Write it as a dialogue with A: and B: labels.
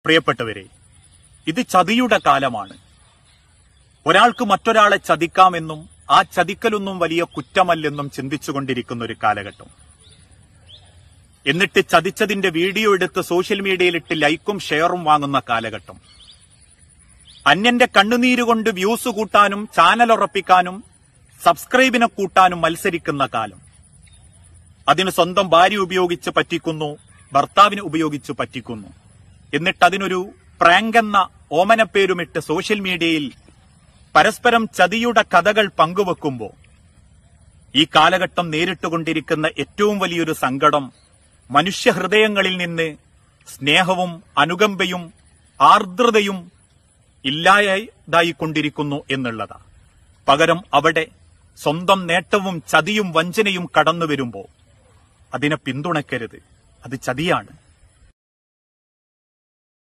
A: പ്രിയപ്പെട്ടവരെ ഇത് ചതിയുടെ കാലമാണ് ഒരാൾക്ക് മറ്റൊരാളെ ചതിക്കാമെന്നും ആ ചതിക്കലൊന്നും വലിയ കുറ്റമല്ലെന്നും ചിന്തിച്ചുകൊണ്ടിരിക്കുന്ന ഒരു കാലഘട്ടം എന്നിട്ട് ചതിച്ചതിന്റെ വീഡിയോ എടുത്ത് സോഷ്യൽ മീഡിയയിലിട്ട് ലൈക്കും ഷെയറും വാങ്ങുന്ന കാലഘട്ടം അന്യന്റെ കണ്ണുനീര് കൊണ്ട് വ്യൂസ് കൂട്ടാനും ചാനൽ ഉറപ്പിക്കാനും സബ്സ്ക്രൈബിനെ കൂട്ടാനും മത്സരിക്കുന്ന കാലം അതിന് സ്വന്തം ഭാര്യ ഉപയോഗിച്ച് പറ്റിക്കുന്നു ഭർത്താവിനെ ഉപയോഗിച്ച് പറ്റിക്കുന്നു എന്നിട്ട് അതിനൊരു പ്രാങ്ക് എന്ന ഓമനപ്പേരുമിട്ട് സോഷ്യൽ മീഡിയയിൽ പരസ്പരം ചതിയുടെ കഥകൾ പങ്കുവെക്കുമ്പോൾ ഈ കാലഘട്ടം നേരിട്ടുകൊണ്ടിരിക്കുന്ന ഏറ്റവും വലിയൊരു സങ്കടം മനുഷ്യഹൃദയങ്ങളിൽ നിന്ന് സ്നേഹവും അനുകമ്പയും ആർദ്രതയും ഇല്ലായതായിക്കൊണ്ടിരിക്കുന്നു എന്നുള്ളതാണ് പകരം അവിടെ സ്വന്തം നേട്ടവും ചതിയും വഞ്ചനയും കടന്നു വരുമ്പോൾ അതിനെ പിന്തുണയ്ക്കരുത് അത് ചതിയാണ്